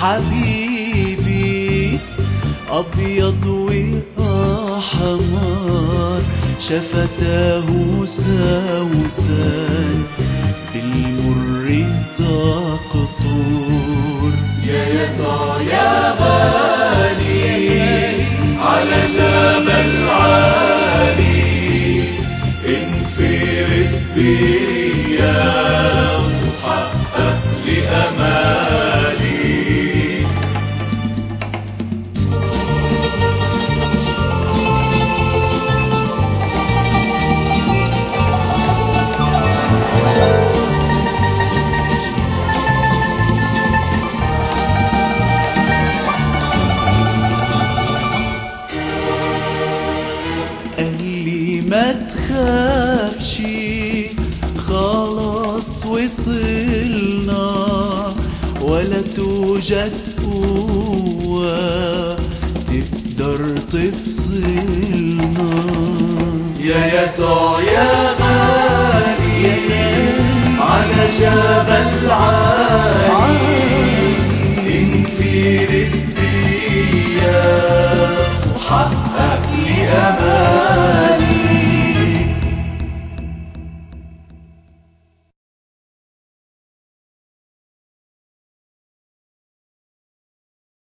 حبيبي أبيض وأحمر شفتاه سوسان بالمر تقطر يا يسوع يا غالي على جبل عالي انفرد بيا وحقق لأمالي قال لي ما تخافش خلاص وصلنا ولا توجد قوة تقدر تفصلنا يا يسوع يا